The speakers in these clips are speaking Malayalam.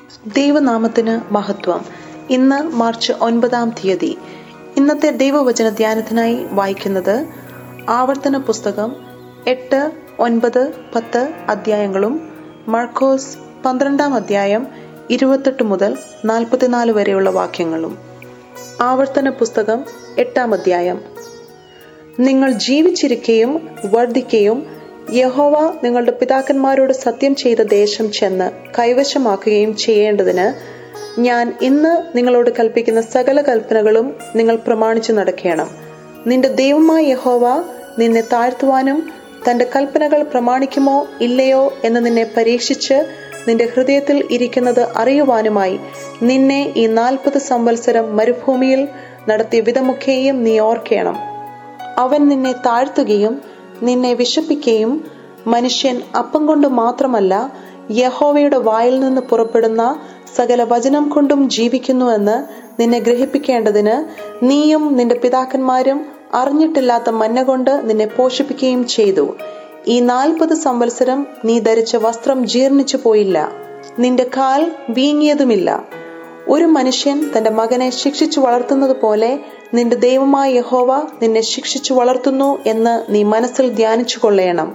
ദൈവനാമത്തിന് മഹത്വം ഇന്ന് മാർച്ച് ഒൻപതാം തീയതി ഇന്നത്തെ ദൈവവചന ധ്യാനത്തിനായി വായിക്കുന്നത് ആവർത്തന പുസ്തകം എട്ട് ഒൻപത് പത്ത് അധ്യായങ്ങളും മർക്കോസ് പന്ത്രണ്ടാം അധ്യായം ഇരുപത്തെട്ട് മുതൽ നാൽപ്പത്തിനാല് വരെയുള്ള വാക്യങ്ങളും ആവർത്തന പുസ്തകം എട്ടാം അധ്യായം നിങ്ങൾ ജീവിച്ചിരിക്കുകയും വർദ്ധിക്കുകയും യഹോവ നിങ്ങളുടെ പിതാക്കന്മാരോട് സത്യം ചെയ്ത ദേശം ചെന്ന് കൈവശമാക്കുകയും ചെയ്യേണ്ടതിന് ഞാൻ ഇന്ന് നിങ്ങളോട് കൽപ്പിക്കുന്ന സകല കൽപ്പനകളും നിങ്ങൾ പ്രമാണിച്ചു നടക്കണം നിന്റെ ദൈവമായ യഹോവ നിന്നെ താഴ്ത്തുവാനും തന്റെ കൽപ്പനകൾ പ്രമാണിക്കുമോ ഇല്ലയോ എന്ന് നിന്നെ പരീക്ഷിച്ച് നിന്റെ ഹൃദയത്തിൽ ഇരിക്കുന്നത് അറിയുവാനുമായി നിന്നെ ഈ നാൽപ്പത് സംവത്സരം മരുഭൂമിയിൽ നടത്തിയ വിധമൊക്കെയും നീ ഓർക്കണം അവൻ നിന്നെ താഴ്ത്തുകയും നിന്നെ വിശപ്പിക്കുകയും മനുഷ്യൻ അപ്പം കൊണ്ട് മാത്രമല്ല യഹോവയുടെ വായിൽ നിന്ന് പുറപ്പെടുന്ന സകല വചനം കൊണ്ടും ജീവിക്കുന്നുവെന്ന് നിന്നെ ഗ്രഹിപ്പിക്കേണ്ടതിന് നീയും നിന്റെ പിതാക്കന്മാരും അറിഞ്ഞിട്ടില്ലാത്ത മന്ന കൊണ്ട് നിന്നെ പോഷിപ്പിക്കുകയും ചെയ്തു ഈ നാൽപ്പത് സംവത്സരം നീ ധരിച്ച വസ്ത്രം ജീർണിച്ചു പോയില്ല നിന്റെ കാൽ വീങ്ങിയതുമില്ല ഒരു മനുഷ്യൻ തന്റെ മകനെ ശിക്ഷിച്ചു വളർത്തുന്നത് പോലെ നിന്റെ ദൈവമായ യഹോവ നിന്നെ ശിക്ഷിച്ചു വളർത്തുന്നു എന്ന് നീ മനസ്സിൽ ധ്യാനിച്ചു കൊള്ളേണം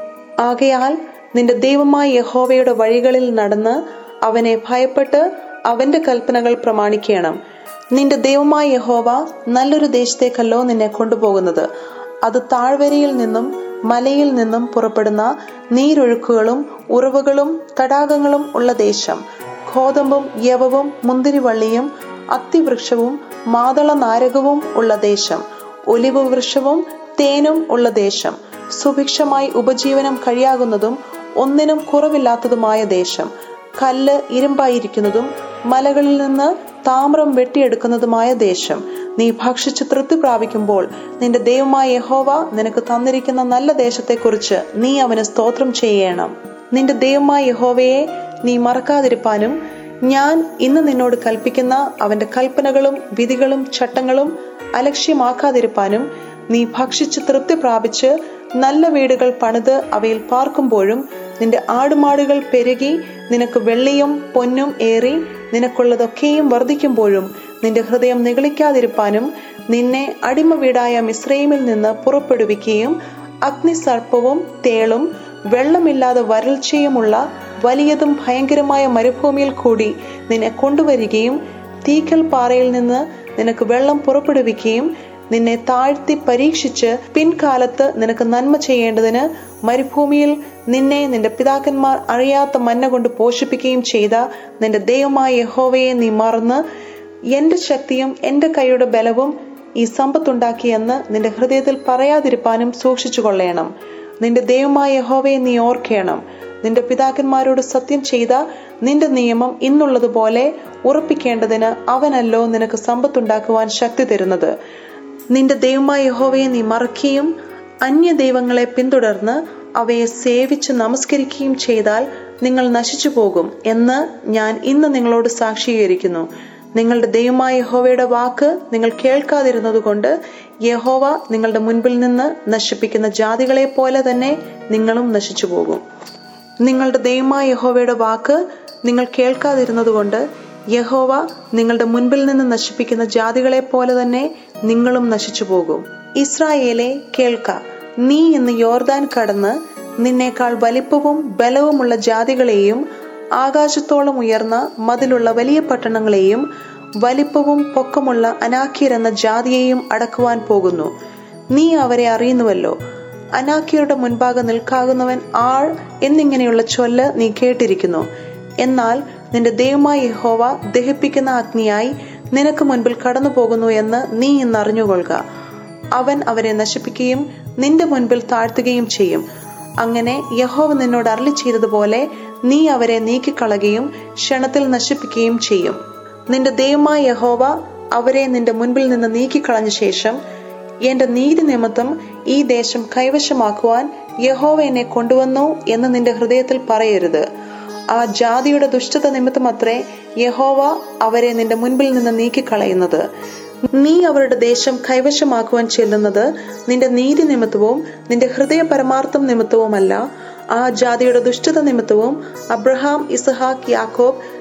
ആകയാൽ നിന്റെ ദൈവമായ യഹോവയുടെ വഴികളിൽ നടന്ന് അവനെ ഭയപ്പെട്ട് അവന്റെ കൽപ്പനകൾ പ്രമാണിക്കണം നിന്റെ ദൈവമായ യഹോവ നല്ലൊരു ദേശത്തേക്കല്ലോ നിന്നെ കൊണ്ടുപോകുന്നത് അത് താഴ്വരയിൽ നിന്നും മലയിൽ നിന്നും പുറപ്പെടുന്ന നീരൊഴുക്കുകളും ഉറവുകളും തടാകങ്ങളും ഉള്ള ദേശം ഗോതമ്പും യവവും മുന്തിരിവള്ളിയും അത്തിവൃക്ഷവും മാതള നാരകവും ഉള്ള ദേശം ഒലിവ് വൃക്ഷവും തേനും ഉള്ള ദേശം സുഭിക്ഷമായി ഉപജീവനം കഴിയാകുന്നതും ഒന്നിനും കുറവില്ലാത്തതുമായ ദേശം കല്ല് ഇരുമ്പായിരിക്കുന്നതും മലകളിൽ നിന്ന് താമ്രം വെട്ടിയെടുക്കുന്നതുമായ ദേശം നീ ഭക്ഷിച്ച് തൃപ്തി പ്രാപിക്കുമ്പോൾ നിന്റെ ദൈവമായ യഹോവ നിനക്ക് തന്നിരിക്കുന്ന നല്ല ദേശത്തെക്കുറിച്ച് നീ അവന് സ്തോത്രം ചെയ്യണം നിന്റെ ദൈവമായ യഹോവയെ നീ മറക്കാതിരിപ്പാനും ഞാൻ ഇന്ന് നിന്നോട് കൽപ്പിക്കുന്ന അവന്റെ കൽപ്പനകളും വിധികളും ചട്ടങ്ങളും അലക്ഷ്യമാക്കാതിരിപ്പാനും നീ ഭക്ഷിച്ച് തൃപ്തി പ്രാപിച്ച് നല്ല വീടുകൾ പണിത് അവയിൽ പാർക്കുമ്പോഴും നിന്റെ ആടുമാടുകൾ പെരുകി നിനക്ക് വെള്ളിയും പൊന്നും ഏറി നിനക്കുള്ളതൊക്കെയും വർദ്ധിക്കുമ്പോഴും നിന്റെ ഹൃദയം നിഗളിക്കാതിരിപ്പാനും നിന്നെ അടിമ വീടായ മിശ്രൈമിൽ നിന്ന് പുറപ്പെടുവിക്കുകയും അഗ്നിസർപ്പവും തേളും വെള്ളമില്ലാതെ വരൾച്ചയുമുള്ള വലിയതും ഭയങ്കരമായ മരുഭൂമിയിൽ കൂടി നിന്നെ കൊണ്ടുവരികയും തീക്കൽ പാറയിൽ നിന്ന് നിനക്ക് വെള്ളം പുറപ്പെടുവിക്കുകയും നിന്നെ താഴ്ത്തി പരീക്ഷിച്ച് പിൻകാലത്ത് നിനക്ക് നന്മ ചെയ്യേണ്ടതിന് മരുഭൂമിയിൽ നിന്നെ നിന്റെ പിതാക്കന്മാർ അറിയാത്ത മന്ന കൊണ്ട് പോഷിപ്പിക്കുകയും ചെയ്ത നിന്റെ ദൈവമായ യഹോവയെ നീ മറന്ന് എന്റെ ശക്തിയും എന്റെ കൈയുടെ ബലവും ഈ സമ്പത്തുണ്ടാക്കിയെന്ന് നിന്റെ ഹൃദയത്തിൽ പറയാതിരിപ്പാനും സൂക്ഷിച്ചു കൊള്ളേണം നിന്റെ ദൈവമായ യഹോവയെ നീ ഓർക്കണം നിന്റെ പിതാക്കന്മാരോട് സത്യം ചെയ്ത നിന്റെ നിയമം ഇന്നുള്ളതുപോലെ ഉറപ്പിക്കേണ്ടതിന് അവനല്ലോ നിനക്ക് സമ്പത്തുണ്ടാക്കുവാൻ ശക്തി തരുന്നത് നിന്റെ ദൈവമായ യഹോവയെ നീ മറക്കുകയും അന്യ ദൈവങ്ങളെ പിന്തുടർന്ന് അവയെ സേവിച്ച് നമസ്കരിക്കുകയും ചെയ്താൽ നിങ്ങൾ നശിച്ചു പോകും എന്ന് ഞാൻ ഇന്ന് നിങ്ങളോട് സാക്ഷീകരിക്കുന്നു നിങ്ങളുടെ ദൈവമായ യഹോവയുടെ വാക്ക് നിങ്ങൾ കേൾക്കാതിരുന്നതുകൊണ്ട് യഹോവ നിങ്ങളുടെ മുൻപിൽ നിന്ന് നശിപ്പിക്കുന്ന ജാതികളെ പോലെ തന്നെ നിങ്ങളും നശിച്ചു പോകും നിങ്ങളുടെ ദൈവമായ യഹോവയുടെ വാക്ക് നിങ്ങൾ കേൾക്കാതിരുന്നതുകൊണ്ട് യഹോവ നിങ്ങളുടെ മുൻപിൽ നിന്ന് നശിപ്പിക്കുന്ന ജാതികളെ പോലെ തന്നെ നിങ്ങളും നശിച്ചു പോകും ഇസ്രായേലെ കേൾക്ക നീ ഇന്ന് യോർദാൻ കടന്ന് നിന്നേക്കാൾ വലിപ്പവും ബലവുമുള്ള ജാതികളെയും ആകാശത്തോളം ഉയർന്ന മതിലുള്ള വലിയ പട്ടണങ്ങളെയും വലിപ്പവും പൊക്കമുള്ള അനാഖ്യർ എന്ന ജാതിയെയും അടക്കുവാൻ പോകുന്നു നീ അവരെ അറിയുന്നുവല്ലോ അനാഖ്യരുടെ മുൻപാകെ നിൽക്കാകുന്നവൻ ആൾ എന്നിങ്ങനെയുള്ള ചൊല്ല് നീ കേട്ടിരിക്കുന്നു എന്നാൽ നിന്റെ ദൈവമായ യഹോവ ദഹിപ്പിക്കുന്ന അഗ്നിയായി നിനക്ക് മുൻപിൽ കടന്നു പോകുന്നു എന്ന് നീ ഇന്ന് അറിഞ്ഞുകൊള്ളുക അവൻ അവരെ നശിപ്പിക്കുകയും നിന്റെ മുൻപിൽ താഴ്ത്തുകയും ചെയ്യും അങ്ങനെ യഹോവ നിന്നോട് അരളി ചെയ്തതുപോലെ നീ അവരെ നീക്കിക്കളയുകയും ക്ഷണത്തിൽ നശിപ്പിക്കുകയും ചെയ്യും നിന്റെ ദൈവമായ യഹോവ അവരെ നിന്റെ മുൻപിൽ നിന്ന് നീക്കിക്കളഞ്ഞ ശേഷം എന്റെ നീതി നിമിത്തം ഈ ദേശം കൈവശമാക്കുവാൻ യഹോവ എന്നെ കൊണ്ടുവന്നു എന്ന് നിന്റെ ഹൃദയത്തിൽ പറയരുത് ആ ജാതിയുടെ ദുഷ്ടത നിമിത്തമത്രേ യഹോവ അവരെ നിന്റെ മുൻപിൽ നിന്ന് നീക്കിക്കളയുന്നത് നീ അവരുടെ ദേശം കൈവശമാക്കുവാൻ ചെല്ലുന്നത് നിന്റെ നീതി നിമിത്തവും നിന്റെ ഹൃദയ പരമാർത്ഥം നിമിത്തവുമല്ല ആ ജാതിയുടെ ദുഷ്ടത നിമിത്തവും അബ്രഹാം ഇസഹാക്ക് യാക്കോബ്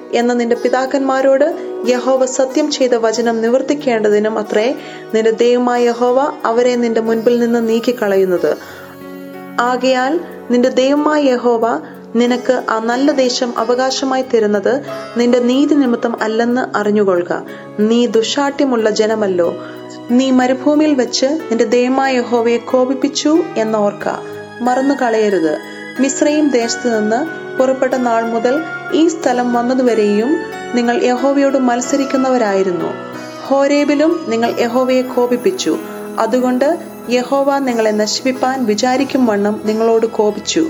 എന്ന് നിന്റെ പിതാക്കന്മാരോട് യഹോവ സത്യം ചെയ്ത വചനം നിവർത്തിക്കേണ്ടതിനും അത്രേ നിന്റെ ദൈവമായ യഹോവ അവരെ നിന്റെ മുൻപിൽ നിന്ന് നീക്കിക്കളയുന്നത് ആകയാൽ നിന്റെ ദൈവമായ യഹോവ നിനക്ക് ആ നല്ല ദേശം അവകാശമായി തരുന്നത് നിന്റെ നീതി നിമിത്തം അല്ലെന്ന് അറിഞ്ഞുകൊള്ളുക നീ ദുഷാട്യമുള്ള ജനമല്ലോ നീ മരുഭൂമിയിൽ വെച്ച് നിന്റെ ദൈവമായ യഹോവയെ കോപിപ്പിച്ചു എന്നോർക്ക മറന്നു കളയരുത് മിശ്രയും ദേശത്ത് നിന്ന് പുറപ്പെട്ട നാൾ മുതൽ ഈ സ്ഥലം വന്നതുവരെയും നിങ്ങൾ യഹോവയോട് മത്സരിക്കുന്നവരായിരുന്നു ഹോരേബിലും നിങ്ങൾ യഹോവയെ കോപിപ്പിച്ചു അതുകൊണ്ട് യഹോവ നിങ്ങളെ നശിപ്പിപ്പാൻ വിചാരിക്കും വണ്ണം നിങ്ങളോട് കോപിച്ചു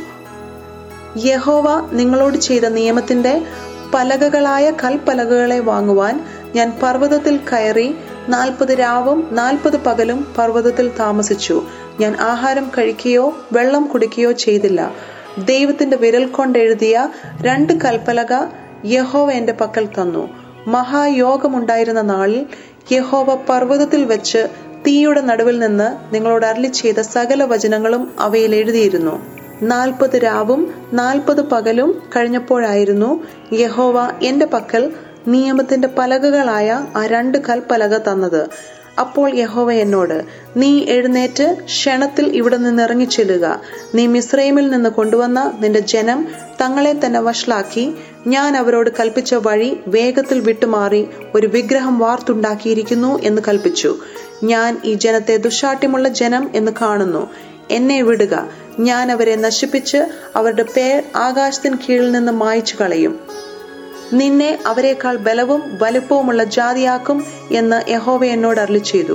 യഹോവ നിങ്ങളോട് ചെയ്ത നിയമത്തിന്റെ പലകകളായ കൽപ്പലകകളെ വാങ്ങുവാൻ ഞാൻ പർവ്വതത്തിൽ കയറി നാൽപ്പത് രാവും നാൽപ്പത് പകലും പർവ്വതത്തിൽ താമസിച്ചു ഞാൻ ആഹാരം കഴിക്കുകയോ വെള്ളം കുടിക്കുകയോ ചെയ്തില്ല ദൈവത്തിന്റെ വിരൽ കൊണ്ടെഴുതിയ രണ്ട് കൽപ്പലക യഹോവ എന്റെ പക്കൽ തന്നു മഹായോഗമുണ്ടായിരുന്ന നാളിൽ യഹോവ പർവ്വതത്തിൽ വെച്ച് തീയുടെ നടുവിൽ നിന്ന് നിങ്ങളോട് അരളി ചെയ്ത സകല വചനങ്ങളും അവയിൽ എഴുതിയിരുന്നു നാൽപ്പത് രാവും നാൽപ്പത് പകലും കഴിഞ്ഞപ്പോഴായിരുന്നു യഹോവ എന്റെ പക്കൽ നിയമത്തിന്റെ പലകകളായ ആ രണ്ട് കൽപ്പലക തന്നത് അപ്പോൾ യഹോവ എന്നോട് നീ എഴുന്നേറ്റ് ക്ഷണത്തിൽ ഇവിടെ നിന്ന് ഇറങ്ങിച്ചെല്ലുക നീ മിസ്രൈമിൽ നിന്ന് കൊണ്ടുവന്ന നിന്റെ ജനം തങ്ങളെ തന്നെ വഷളാക്കി ഞാൻ അവരോട് കൽപ്പിച്ച വഴി വേഗത്തിൽ വിട്ടുമാറി ഒരു വിഗ്രഹം വാർത്തുണ്ടാക്കിയിരിക്കുന്നു എന്ന് കൽപ്പിച്ചു ഞാൻ ഈ ജനത്തെ ദുഷാട്യമുള്ള ജനം എന്ന് കാണുന്നു എന്നെ വിടുക ഞാൻ അവരെ നശിപ്പിച്ച് അവരുടെ പേർ ആകാശത്തിന് കീഴിൽ നിന്ന് മായ്ച്ചു കളയും നിന്നെ അവരെക്കാൾ ബലവും വലുപ്പവുമുള്ള ജാതിയാക്കും എന്ന് യഹോവ എന്നോട് അരളി ചെയ്തു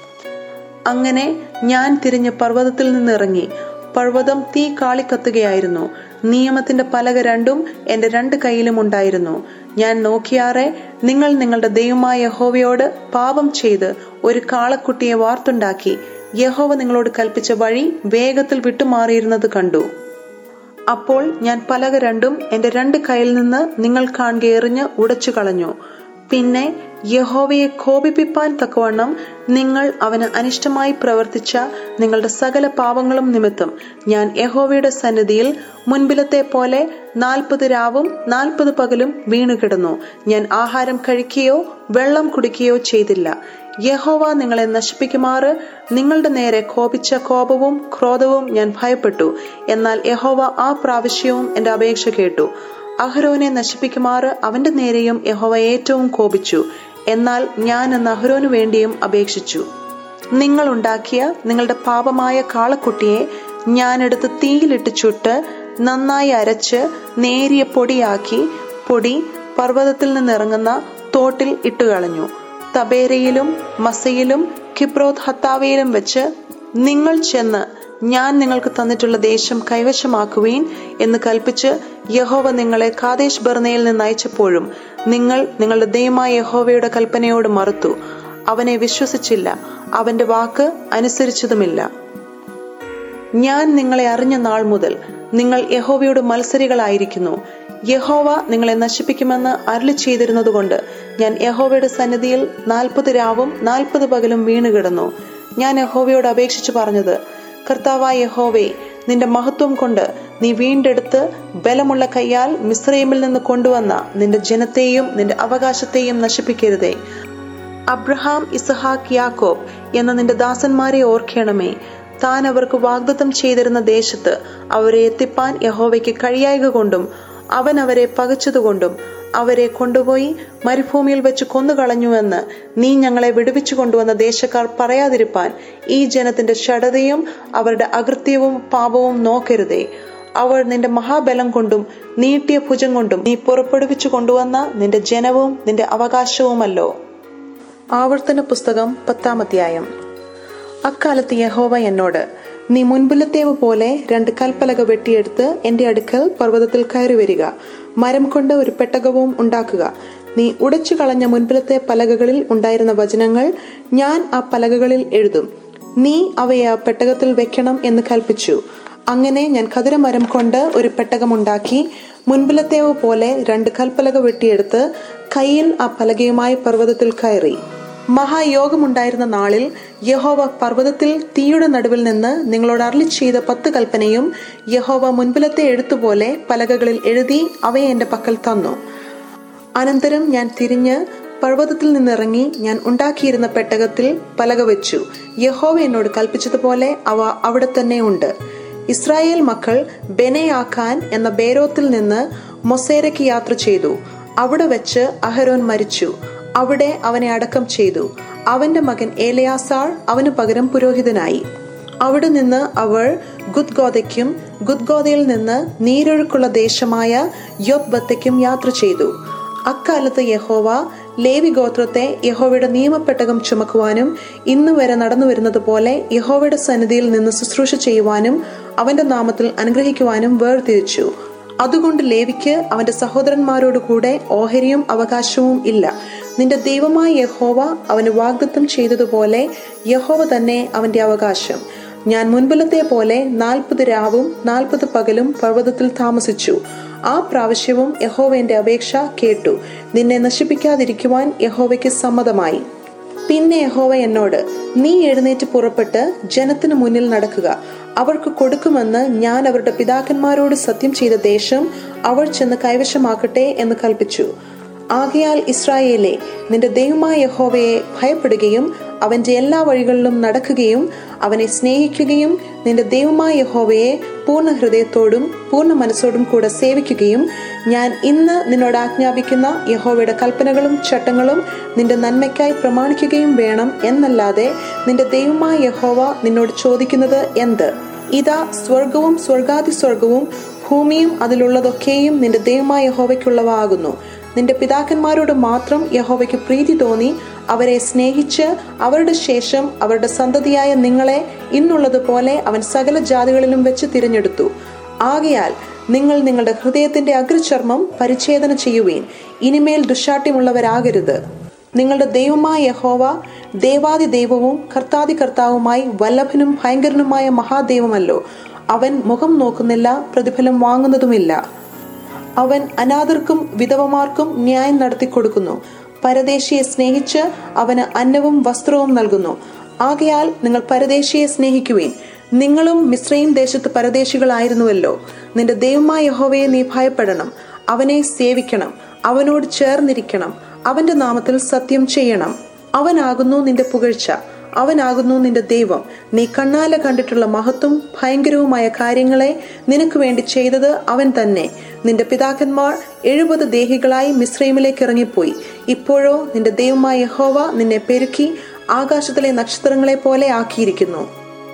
അങ്ങനെ ഞാൻ തിരിഞ്ഞ് പർവ്വതത്തിൽ നിന്ന് ഇറങ്ങി പർവ്വതം തീ കാളിക്കത്തുകയായിരുന്നു നിയമത്തിന്റെ പലക രണ്ടും എന്റെ രണ്ട് കൈയിലും ഉണ്ടായിരുന്നു ഞാൻ നോക്കിയാറെ നിങ്ങൾ നിങ്ങളുടെ ദൈവമായ യഹോവയോട് പാപം ചെയ്ത് ഒരു കാളക്കുട്ടിയെ വാർത്തുണ്ടാക്കി യഹോവ നിങ്ങളോട് കൽപ്പിച്ച വഴി വേഗത്തിൽ വിട്ടുമാറിയിരുന്നത് കണ്ടു അപ്പോൾ ഞാൻ പലക രണ്ടും എന്റെ രണ്ട് കയ്യിൽ നിന്ന് നിങ്ങൾ കാണുക എറിഞ്ഞ് ഉടച്ചു കളഞ്ഞു പിന്നെ യഹോവയെ കോപിപ്പിപ്പാൻ തക്കവണ്ണം നിങ്ങൾ അവന് അനിഷ്ടമായി പ്രവർത്തിച്ച നിങ്ങളുടെ സകല പാപങ്ങളും നിമിത്തം ഞാൻ യഹോവയുടെ സന്നിധിയിൽ മുൻപിലത്തെ പോലെ നാൽപ്പത് രാവും നാൽപ്പത് പകലും വീണുകിടന്നു ഞാൻ ആഹാരം കഴിക്കുകയോ വെള്ളം കുടിക്കുകയോ ചെയ്തില്ല യഹോവ നിങ്ങളെ നശിപ്പിക്കുമാറ് നിങ്ങളുടെ നേരെ കോപിച്ച കോപവും ക്രോധവും ഞാൻ ഭയപ്പെട്ടു എന്നാൽ യഹോവ ആ പ്രാവശ്യവും എന്റെ അപേക്ഷ കേട്ടു അഹരോനെ നശിപ്പിക്കുമാറ് അവന്റെ നേരെയും യഹോവ ഏറ്റവും കോപിച്ചു എന്നാൽ ഞാൻ അന്ന് അഹരോനു വേണ്ടിയും അപേക്ഷിച്ചു നിങ്ങൾ ഉണ്ടാക്കിയ നിങ്ങളുടെ പാപമായ കാളക്കുട്ടിയെ ഞാൻ എടുത്ത് തീയിലിട്ട് ചുട്ട് നന്നായി അരച്ച് നേരിയ പൊടിയാക്കി പൊടി പർവ്വതത്തിൽ നിന്നിറങ്ങുന്ന തോട്ടിൽ ഇട്ടുകളഞ്ഞു തബേരയിലും മസയിലും കിബ്രോത് ഹത്താവയിലും വെച്ച് നിങ്ങൾ ചെന്ന് ഞാൻ നിങ്ങൾക്ക് തന്നിട്ടുള്ള ദേശം കൈവശമാക്കുവീൻ എന്ന് കൽപ്പിച്ച് യഹോവ നിങ്ങളെ കാദേശ് ബർണയിൽ നിന്ന് അയച്ചപ്പോഴും നിങ്ങൾ നിങ്ങളുടെ ദൈവമായ യഹോവയുടെ കൽപ്പനയോട് മറുത്തു അവനെ വിശ്വസിച്ചില്ല അവന്റെ വാക്ക് അനുസരിച്ചതുമില്ല ഞാൻ നിങ്ങളെ അറിഞ്ഞ നാൾ മുതൽ നിങ്ങൾ യഹോവയോട് മത്സരികളായിരിക്കുന്നു യഹോവ നിങ്ങളെ നശിപ്പിക്കുമെന്ന് അരളി ചെയ്തിരുന്നതുകൊണ്ട് ഞാൻ യഹോവയുടെ സന്നിധിയിൽ നാൽപ്പത് രാവും നാൽപ്പത് പകലും വീണുകിടന്നു ഞാൻ യഹോവയോട് അപേക്ഷിച്ചു പറഞ്ഞത് കർത്താവായ യഹോവേ നിന്റെ മഹത്വം കൊണ്ട് നീ വീണ്ടെടുത്ത് ബലമുള്ള കൈയാൽ മിസ്രൈമിൽ നിന്ന് കൊണ്ടുവന്ന നിന്റെ ജനത്തെയും നിന്റെ അവകാശത്തെയും നശിപ്പിക്കരുതേ അബ്രഹാം ഇസഹാക്ക് യാക്കോബ് എന്ന നിന്റെ ദാസന്മാരെ ഓർക്കണമേ താൻ അവർക്ക് വാഗ്ദത്തം ചെയ്തിരുന്ന ദേശത്ത് അവരെ എത്തിപ്പാൻ യഹോവയ്ക്ക് കഴിയായക കൊണ്ടും അവൻ അവരെ പകച്ചതുകൊണ്ടും അവരെ കൊണ്ടുപോയി മരുഭൂമിയിൽ വെച്ച് കൊന്നുകളഞ്ഞുവെന്ന് നീ ഞങ്ങളെ വിടുവിച്ചു കൊണ്ടുവന്ന ദേശക്കാർ പറയാതിരിപ്പാൻ ഈ ജനത്തിന്റെ ഷടതയും അവരുടെ അകൃത്യവും പാപവും നോക്കരുതേ അവൾ നിന്റെ മഹാബലം കൊണ്ടും നീട്ടിയ ഭുജം കൊണ്ടും നീ പുറപ്പെടുവിച്ചു കൊണ്ടുവന്ന നിന്റെ ജനവും നിന്റെ അവകാശവുമല്ലോ ആവർത്തന പുസ്തകം പത്താം അധ്യായം അക്കാലത്ത് യഹോവ എന്നോട് നീ മുൻപിലത്തേവ് പോലെ രണ്ട് കൽപ്പലക വെട്ടിയെടുത്ത് എന്റെ അടുക്കൽ പർവ്വതത്തിൽ കയറി വരിക മരം കൊണ്ട് ഒരു പെട്ടകവും ഉണ്ടാക്കുക നീ ഉടച്ചു കളഞ്ഞ മുൻപിലത്തെ പലകകളിൽ ഉണ്ടായിരുന്ന വചനങ്ങൾ ഞാൻ ആ പലകകളിൽ എഴുതും നീ അവയെ ആ പെട്ടകത്തിൽ വെക്കണം എന്ന് കൽപ്പിച്ചു അങ്ങനെ ഞാൻ കതിരമരം കൊണ്ട് ഒരു പെട്ടകമുണ്ടാക്കി മുൻപിലത്തേവ് പോലെ രണ്ട് കൽപ്പലക വെട്ടിയെടുത്ത് കയ്യിൽ ആ പലകയുമായി പർവ്വതത്തിൽ കയറി മഹായോഗമുണ്ടായിരുന്ന നാളിൽ യഹോവ പർവ്വതത്തിൽ തീയുടെ നടുവിൽ നിന്ന് നിങ്ങളോട് അരളി ചെയ്ത പത്ത് കൽപ്പനയും യഹോവ മുൻപിലത്തെ എഴുത്തുപോലെ പലകകളിൽ എഴുതി അവയെ എന്റെ പക്കൽ തന്നു അനന്തരം ഞാൻ തിരിഞ്ഞ് പർവ്വതത്തിൽ നിന്നിറങ്ങി ഞാൻ ഉണ്ടാക്കിയിരുന്ന പെട്ടകത്തിൽ പലക വെച്ചു യഹോവ എന്നോട് കൽപ്പിച്ചതുപോലെ അവ അവിടെ തന്നെ ഉണ്ട് ഇസ്രായേൽ മക്കൾ ബെനയാക്കാൻ എന്ന ബേരോത്തിൽ നിന്ന് മൊസേരയ്ക്ക് യാത്ര ചെയ്തു അവിടെ വെച്ച് അഹരോൻ മരിച്ചു അവിടെ അവനെ അടക്കം ചെയ്തു അവന്റെ മകൻ ഏലയാസാൾ അവന് പകരം പുരോഹിതനായി അവിടെ നിന്ന് അവൾ ഗുദ്ഗോദയ്ക്കും ഗുദ്ഗോദയിൽ നിന്ന് നീരൊഴുക്കുള്ള ദേശമായ യോത്ബത്തയ്ക്കും യാത്ര ചെയ്തു അക്കാലത്ത് യഹോവ ലേവി ഗോത്രത്തെ യഹോവയുടെ നിയമപ്പെട്ടകം ചുമക്കുവാനും ഇന്നു വരെ നടന്നു വരുന്നത് പോലെ യഹോവയുടെ സന്നിധിയിൽ നിന്ന് ശുശ്രൂഷ ചെയ്യുവാനും അവന്റെ നാമത്തിൽ അനുഗ്രഹിക്കുവാനും വേർതിരിച്ചു അതുകൊണ്ട് ലേവിക്ക് അവന്റെ സഹോദരന്മാരോട് കൂടെ ഓഹരിയും അവകാശവും ഇല്ല നിന്റെ ദൈവമായ യഹോവ അവന് വാഗ്ദത്തം ചെയ്തതുപോലെ യഹോവ തന്നെ അവന്റെ അവകാശം ഞാൻ മുൻപിലത്തെ പോലെ നാൽപ്പത് രാവും നാൽപ്പത് പകലും പർവ്വതത്തിൽ താമസിച്ചു ആ പ്രാവശ്യവും യഹോവ എന്റെ അപേക്ഷ കേട്ടു നിന്നെ നശിപ്പിക്കാതിരിക്കുവാൻ യഹോവയ്ക്ക് സമ്മതമായി പിന്നെ യഹോവ എന്നോട് നീ എഴുന്നേറ്റ് പുറപ്പെട്ട് ജനത്തിനു മുന്നിൽ നടക്കുക അവർക്ക് കൊടുക്കുമെന്ന് ഞാൻ അവരുടെ പിതാക്കന്മാരോട് സത്യം ചെയ്ത ദേശം അവർ ചെന്ന് കൈവശമാക്കട്ടെ എന്ന് കൽപ്പിച്ചു ആകയാൽ ഇസ്രായേലെ നിന്റെ ദൈവമായ യഹോവയെ ഭയപ്പെടുകയും അവന്റെ എല്ലാ വഴികളിലും നടക്കുകയും അവനെ സ്നേഹിക്കുകയും നിന്റെ ദൈവമായ യഹോവയെ പൂർണ്ണ ഹൃദയത്തോടും പൂർണ്ണ മനസ്സോടും കൂടെ സേവിക്കുകയും ഞാൻ ഇന്ന് നിന്നോട് ആജ്ഞാപിക്കുന്ന യഹോവയുടെ കൽപ്പനകളും ചട്ടങ്ങളും നിന്റെ നന്മയ്ക്കായി പ്രമാണിക്കുകയും വേണം എന്നല്ലാതെ നിന്റെ ദൈവമായ യഹോവ നിന്നോട് ചോദിക്കുന്നത് എന്ത് ഇതാ സ്വർഗവും സ്വർഗാതി സ്വർഗവും ഭൂമിയും അതിലുള്ളതൊക്കെയും നിന്റെ ദൈവമായ യഹോവയ്ക്കുള്ളവ ആകുന്നു നിന്റെ പിതാക്കന്മാരോട് മാത്രം യഹോവയ്ക്ക് പ്രീതി തോന്നി അവരെ സ്നേഹിച്ച് അവരുടെ ശേഷം അവരുടെ സന്തതിയായ നിങ്ങളെ ഇന്നുള്ളതുപോലെ അവൻ സകല ജാതികളിലും വെച്ച് തിരഞ്ഞെടുത്തു ആകയാൽ നിങ്ങൾ നിങ്ങളുടെ ഹൃദയത്തിന്റെ അഗ്രചർമ്മം പരിച്ഛേദന ചെയ്യുവീൻ ഇനിമേൽ ദുശാഠ്യമുള്ളവരാകരുത് നിങ്ങളുടെ ദൈവമായ യഹോവ ദേവാദി ദൈവവും കർത്താദി കർത്താവുമായി വല്ലഭനും ഭയങ്കരനുമായ മഹാദൈവമല്ലോ അവൻ മുഖം നോക്കുന്നില്ല പ്രതിഫലം വാങ്ങുന്നതുമില്ല അവൻ അനാഥർക്കും വിധവമാർക്കും ന്യായം നടത്തി കൊടുക്കുന്നു പരദേശിയെ സ്നേഹിച്ച് അവന് അന്നവും വസ്ത്രവും നൽകുന്നു ആകയാൽ നിങ്ങൾ പരദേശിയെ സ്നേഹിക്കുവീൻ നിങ്ങളും മിശ്രയും ദേശത്ത് പരദേശികളായിരുന്നുവല്ലോ നിന്റെ ദൈവമായ യഹോവയെ നീ ഭയപ്പെടണം അവനെ സേവിക്കണം അവനോട് ചേർന്നിരിക്കണം അവന്റെ നാമത്തിൽ സത്യം ചെയ്യണം അവനാകുന്നു നിന്റെ പുകഴ്ച അവനാകുന്നു നിന്റെ ദൈവം നീ കണ്ണാലെ കണ്ടിട്ടുള്ള മഹത്വം ഭയങ്കരവുമായ കാര്യങ്ങളെ നിനക്ക് വേണ്ടി ചെയ്തത് അവൻ തന്നെ നിന്റെ പിതാക്കന്മാർ എഴുപത് ദേഹികളായി മിശ്രൈമിലേക്ക് ഇറങ്ങിപ്പോയി ഇപ്പോഴോ നിന്റെ ദൈവമായ യഹോവ നിന്നെ പെരുക്കി ആകാശത്തിലെ നക്ഷത്രങ്ങളെ പോലെ ആക്കിയിരിക്കുന്നു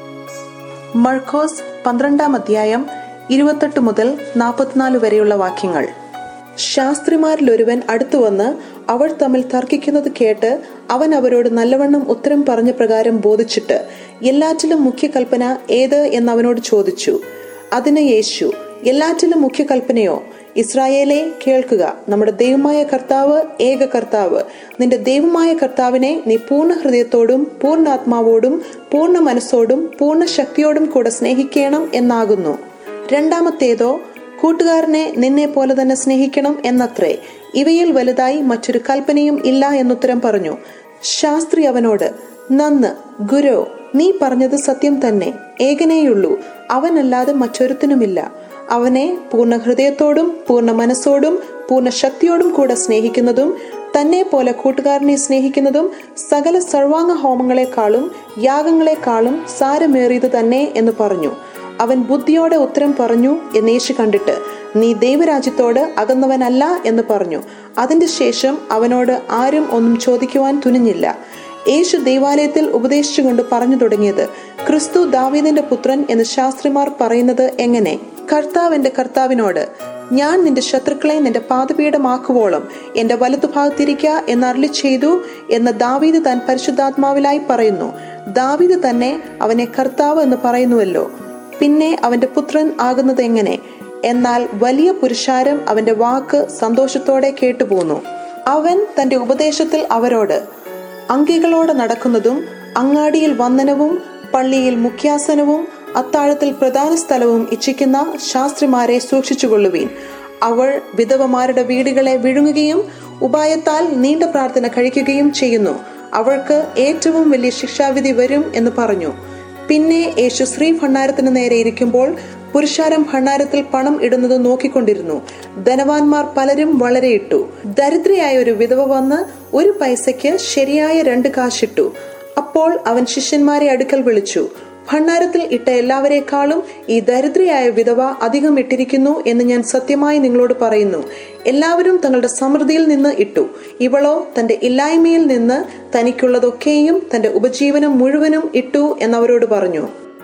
മർക്കോസ് പന്ത്രണ്ടാം അധ്യായം ഇരുപത്തെട്ട് മുതൽ നാൽപ്പത്തിനാല് വരെയുള്ള വാക്യങ്ങൾ ശാസ്ത്രിമാരിൽ ഒരുവൻ അടുത്തു വന്ന് അവർ തമ്മിൽ തർക്കിക്കുന്നത് കേട്ട് അവൻ അവരോട് നല്ലവണ്ണം ഉത്തരം പറഞ്ഞ പ്രകാരം ബോധിച്ചിട്ട് എല്ലാറ്റിലും മുഖ്യ കൽപ്പന ഏത് എന്ന് അവനോട് ചോദിച്ചു അതിന് യേശു എല്ലാറ്റിലും മുഖ്യ കൽപ്പനയോ ഇസ്രായേലെ കേൾക്കുക നമ്മുടെ ദൈവമായ കർത്താവ് ഏക കർത്താവ് നിന്റെ ദൈവമായ കർത്താവിനെ നീ പൂർണ്ണ ഹൃദയത്തോടും പൂർണ്ണാത്മാവോടും പൂർണ്ണ മനസ്സോടും പൂർണ്ണ ശക്തിയോടും കൂടെ സ്നേഹിക്കണം എന്നാകുന്നു രണ്ടാമത്തേതോ കൂട്ടുകാരനെ നിന്നെ പോലെ തന്നെ സ്നേഹിക്കണം എന്നത്രേ ഇവയിൽ വലുതായി മറ്റൊരു കൽപ്പനയും ഇല്ല എന്നുത്തരം പറഞ്ഞു ശാസ്ത്രി അവനോട് നന്ന് ഗുരു നീ പറഞ്ഞത് സത്യം തന്നെ ഏകനേയുള്ളൂ അവനല്ലാതെ മറ്റൊരുത്തിനുമില്ല അവനെ പൂർണ്ണ ഹൃദയത്തോടും പൂർണ്ണ മനസ്സോടും പൂർണ്ണ ശക്തിയോടും കൂടെ സ്നേഹിക്കുന്നതും തന്നെ പോലെ കൂട്ടുകാരനെ സ്നേഹിക്കുന്നതും സകല സർവാംഗ ഹോമങ്ങളെക്കാളും യാഗങ്ങളെക്കാളും സാരമേറിയത് തന്നെ എന്ന് പറഞ്ഞു അവൻ ബുദ്ധിയോടെ ഉത്തരം പറഞ്ഞു എന്നേശു കണ്ടിട്ട് നീ ദൈവരാജ്യത്തോട് അകന്നവനല്ല എന്ന് പറഞ്ഞു അതിന്റെ ശേഷം അവനോട് ആരും ഒന്നും ചോദിക്കുവാൻ തുനിഞ്ഞില്ല യേശു ദൈവാലയത്തിൽ ഉപദേശിച്ചുകൊണ്ട് പറഞ്ഞു തുടങ്ങിയത് ക്രിസ്തു ദാവീദിന്റെ പുത്രൻ എന്ന് ശാസ്ത്രിമാർ പറയുന്നത് എങ്ങനെ കർത്താവിന്റെ കർത്താവിനോട് ഞാൻ നിന്റെ ശത്രുക്കളെ നിന്റെ പാദപീഠമാക്കുവോളം എന്റെ വലതുഭാഗത്തിരിക്ക എന്ന് അരളി ചെയ്തു എന്ന് ദാവീദ് താൻ പരിശുദ്ധാത്മാവിലായി പറയുന്നു ദാവീദ് തന്നെ അവനെ കർത്താവ് എന്ന് പറയുന്നുവല്ലോ പിന്നെ അവന്റെ പുത്രൻ ആകുന്നത് എങ്ങനെ എന്നാൽ വലിയ പുരുഷാരം അവന്റെ വാക്ക് സന്തോഷത്തോടെ കേട്ടുപോന്നു അവൻ തന്റെ ഉപദേശത്തിൽ അവരോട് അങ്കികളോടെ നടക്കുന്നതും അങ്ങാടിയിൽ വന്ദനവും പള്ളിയിൽ മുഖ്യാസനവും അത്താഴത്തിൽ പ്രധാന സ്ഥലവും ഇച്ഛിക്കുന്ന ശാസ്ത്രിമാരെ സൂക്ഷിച്ചുകൊള്ളുവീൻ അവൾ വിധവമാരുടെ വീടുകളെ വിഴുങ്ങുകയും ഉപായത്താൽ നീണ്ട പ്രാർത്ഥന കഴിക്കുകയും ചെയ്യുന്നു അവൾക്ക് ഏറ്റവും വലിയ ശിക്ഷാവിധി വരും എന്ന് പറഞ്ഞു പിന്നെ യേശു ശ്രീ ഭണ്ഡാരത്തിന് നേരെ ഇരിക്കുമ്പോൾ പുരുഷാരം ഭണ്ഡാരത്തിൽ പണം ഇടുന്നത് നോക്കിക്കൊണ്ടിരുന്നു ധനവാന്മാർ പലരും വളരെ ഇട്ടു ദരിദ്രയായ ഒരു വിധവ വന്ന് ഒരു പൈസയ്ക്ക് ശരിയായ രണ്ട് കാശിട്ടു അപ്പോൾ അവൻ ശിഷ്യന്മാരെ അടുക്കൽ വിളിച്ചു ഭണ്ഡാരത്തിൽ ഇട്ട എല്ലാവരെക്കാളും ഈ ദരിദ്രയായ വിധവ അധികം ഇട്ടിരിക്കുന്നു എന്ന് ഞാൻ സത്യമായി നിങ്ങളോട് പറയുന്നു എല്ലാവരും തങ്ങളുടെ സമൃദ്ധിയിൽ നിന്ന് ഇട്ടു ഇവളോ തന്റെ ഇല്ലായ്മയിൽ നിന്ന് തനിക്കുള്ളതൊക്കെയും തന്റെ ഉപജീവനം മുഴുവനും ഇട്ടു എന്നവരോട് പറഞ്ഞു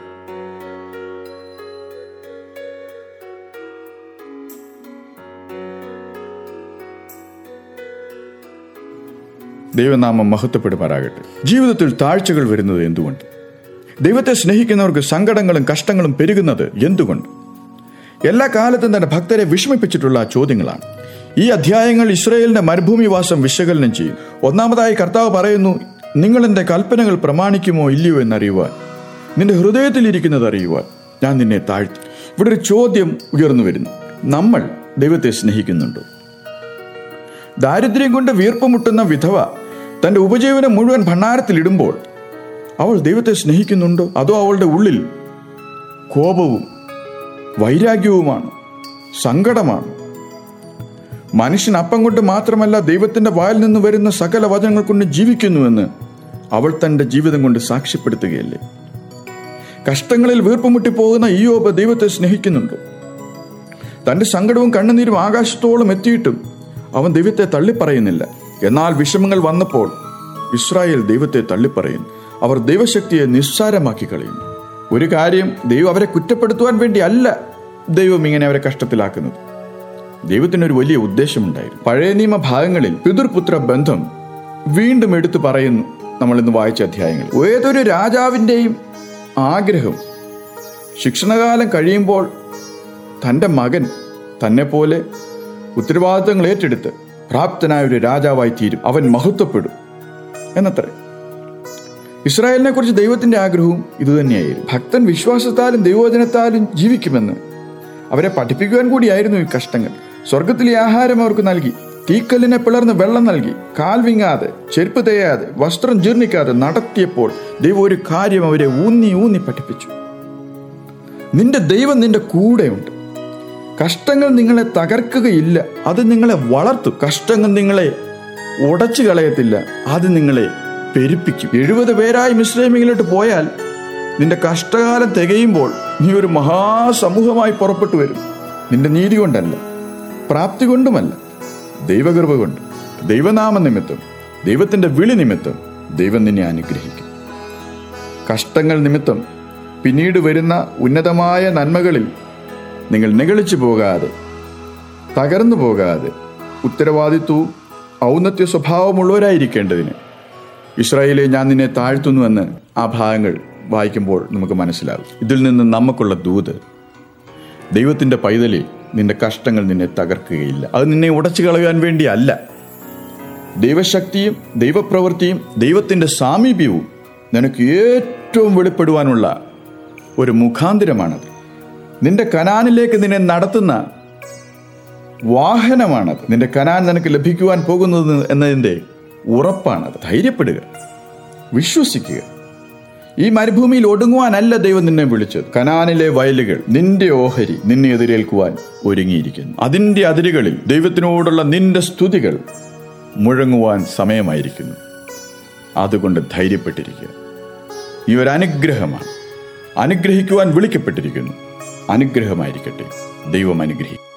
ദൈവനാമം മഹത്വപ്പെടുമാറാകട്ടെ ജീവിതത്തിൽ താഴ്ചകൾ വരുന്നത് എന്തുകൊണ്ട് ദൈവത്തെ സ്നേഹിക്കുന്നവർക്ക് സങ്കടങ്ങളും കഷ്ടങ്ങളും പെരുകുന്നത് എന്തുകൊണ്ട് എല്ലാ കാലത്തും തന്നെ ഭക്തരെ വിഷമിപ്പിച്ചിട്ടുള്ള ചോദ്യങ്ങളാണ് ഈ അധ്യായങ്ങൾ ഇസ്രയേലിന്റെ മരുഭൂമിവാസം വിശകലനം ചെയ്യും ഒന്നാമതായി കർത്താവ് പറയുന്നു നിങ്ങൾ എന്റെ കൽപ്പനകൾ പ്രമാണിക്കുമോ ഇല്ലയോ എന്നറിയുവാൻ നിന്റെ ഹൃദയത്തിൽ ഇരിക്കുന്നത് അറിയുവാൻ ഞാൻ നിന്നെ താഴ്ത്തി ഇവിടെ ഒരു ചോദ്യം ഉയർന്നു വരുന്നു നമ്മൾ ദൈവത്തെ സ്നേഹിക്കുന്നുണ്ടോ ദാരിദ്ര്യം കൊണ്ട് വീർപ്പുമുട്ടുന്ന വിധവ തന്റെ ഉപജീവനം മുഴുവൻ ഭണ്ഡാരത്തിലിടുമ്പോൾ അവൾ ദൈവത്തെ സ്നേഹിക്കുന്നുണ്ടോ അതോ അവളുടെ ഉള്ളിൽ കോപവും വൈരാഗ്യവുമാണ് സങ്കടമാണ് മനുഷ്യൻ അപ്പം കൊണ്ട് മാത്രമല്ല ദൈവത്തിന്റെ വായിൽ നിന്ന് വരുന്ന സകല വചനങ്ങൾ കൊണ്ട് ജീവിക്കുന്നുവെന്ന് അവൾ തന്റെ ജീവിതം കൊണ്ട് സാക്ഷ്യപ്പെടുത്തുകയല്ലേ കഷ്ടങ്ങളിൽ വീർപ്പുമുട്ടി പോകുന്ന ഈയോബ് ദൈവത്തെ സ്നേഹിക്കുന്നുണ്ടോ തന്റെ സങ്കടവും കണ്ണുനീരും ആകാശത്തോളം എത്തിയിട്ടും അവൻ ദൈവത്തെ തള്ളിപ്പറയുന്നില്ല എന്നാൽ വിഷമങ്ങൾ വന്നപ്പോൾ ഇസ്രായേൽ ദൈവത്തെ തള്ളിപ്പറയുന്നു അവർ ദൈവശക്തിയെ നിസ്സാരമാക്കി കളയുന്നു ഒരു കാര്യം ദൈവം അവരെ കുറ്റപ്പെടുത്തുവാൻ വേണ്ടി അല്ല ദൈവം ഇങ്ങനെ അവരെ കഷ്ടത്തിലാക്കുന്നത് ദൈവത്തിനൊരു വലിയ ഉദ്ദേശമുണ്ടായിരുന്നു പഴയ നിയമ ഭാഗങ്ങളിൽ പിതൃപുത്ര ബന്ധം വീണ്ടും എടുത്തു പറയുന്നു നമ്മൾ ഇന്ന് വായിച്ച അധ്യായങ്ങൾ ഏതൊരു രാജാവിൻ്റെയും ആഗ്രഹം ശിക്ഷണകാലം കഴിയുമ്പോൾ തൻ്റെ മകൻ തന്നെ പോലെ ഉത്തരവാദിത്തങ്ങൾ ഏറ്റെടുത്ത് പ്രാപ്തനായ ഒരു രാജാവായി തീരും അവൻ മഹത്വപ്പെടും എന്നത്രേ ഇസ്രായേലിനെ കുറിച്ച് ദൈവത്തിന്റെ ആഗ്രഹവും ഇതുതന്നെയായിരുന്നു ഭക്തൻ വിശ്വാസത്താലും ദൈവവചനത്താലും ജീവിക്കുമെന്ന് അവരെ പഠിപ്പിക്കുവാൻ കൂടിയായിരുന്നു ഈ കഷ്ടങ്ങൾ സ്വർഗത്തിലെ ആഹാരം അവർക്ക് നൽകി തീക്കല്ലിനെ പിളർന്ന് വെള്ളം നൽകി കാൽ വിങ്ങാതെ ചെരുപ്പ് തേയാതെ വസ്ത്രം ജീർണിക്കാതെ നടത്തിയപ്പോൾ ദൈവം ഒരു കാര്യം അവരെ ഊന്നി ഊന്നി പഠിപ്പിച്ചു നിന്റെ ദൈവം നിന്റെ കൂടെയുണ്ട് കഷ്ടങ്ങൾ നിങ്ങളെ തകർക്കുകയില്ല അത് നിങ്ങളെ വളർത്തും കഷ്ടങ്ങൾ നിങ്ങളെ ഉടച്ചു കളയത്തില്ല അത് നിങ്ങളെ പെരുപ്പിക്കും എഴുപത് പേരായി മിശ്രമികളിലോട്ട് പോയാൽ നിന്റെ കഷ്ടകാലം തികയുമ്പോൾ നീ ഒരു മഹാസമൂഹമായി പുറപ്പെട്ടു വരും നിന്റെ നീതി കൊണ്ടല്ല പ്രാപ്തി കൊണ്ടുമല്ല ദൈവകൃപ കൊണ്ട് ദൈവനാമ നിമിത്തം ദൈവത്തിന്റെ വിളി നിമിത്തം ദൈവം നിന്നെ അനുഗ്രഹിക്കും കഷ്ടങ്ങൾ നിമിത്തം പിന്നീട് വരുന്ന ഉന്നതമായ നന്മകളിൽ നിങ്ങൾ നിഗളിച്ചു പോകാതെ തകർന്നു പോകാതെ ഉത്തരവാദിത്വവും ഔന്നത്യ സ്വഭാവമുള്ളവരായിരിക്കേണ്ടതിന് ഇസ്രായേലെ ഞാൻ നിന്നെ താഴ്ത്തുന്നുവെന്ന് ആ ഭാഗങ്ങൾ വായിക്കുമ്പോൾ നമുക്ക് മനസ്സിലാകും ഇതിൽ നിന്ന് നമുക്കുള്ള ദൂത് ദൈവത്തിന്റെ പൈതലിൽ നിന്റെ കഷ്ടങ്ങൾ നിന്നെ തകർക്കുകയില്ല അത് നിന്നെ ഉടച്ചു കളയാൻ വേണ്ടിയല്ല ദൈവശക്തിയും ദൈവപ്രവൃത്തിയും ദൈവത്തിന്റെ സാമീപ്യവും നിനക്ക് ഏറ്റവും വെളിപ്പെടുവാനുള്ള ഒരു മുഖാന്തിരമാണത് നിന്റെ കനാനിലേക്ക് നിന്നെ നടത്തുന്ന വാഹനമാണത് നിന്റെ കനാൻ നിനക്ക് ലഭിക്കുവാൻ പോകുന്നത് എന്നതിൻ്റെ ഉറപ്പാണത് ധൈര്യപ്പെടുക വിശ്വസിക്കുക ഈ മരുഭൂമിയിൽ ഒടുങ്ങുവാനല്ല ദൈവം നിന്നെ വിളിച്ചത് കനാനിലെ വയലുകൾ നിന്റെ ഓഹരി നിന്നെ എതിരേൽക്കുവാൻ ഒരുങ്ങിയിരിക്കുന്നു അതിന്റെ അതിരുകളിൽ ദൈവത്തിനോടുള്ള നിന്റെ സ്തുതികൾ മുഴങ്ങുവാൻ സമയമായിരിക്കുന്നു അതുകൊണ്ട് ധൈര്യപ്പെട്ടിരിക്കുക ഈ ഒരു അനുഗ്രഹമാണ് അനുഗ്രഹിക്കുവാൻ വിളിക്കപ്പെട്ടിരിക്കുന്നു അനുഗ്രഹമായിരിക്കട്ടെ ദൈവം അനുഗ്രഹിക്കും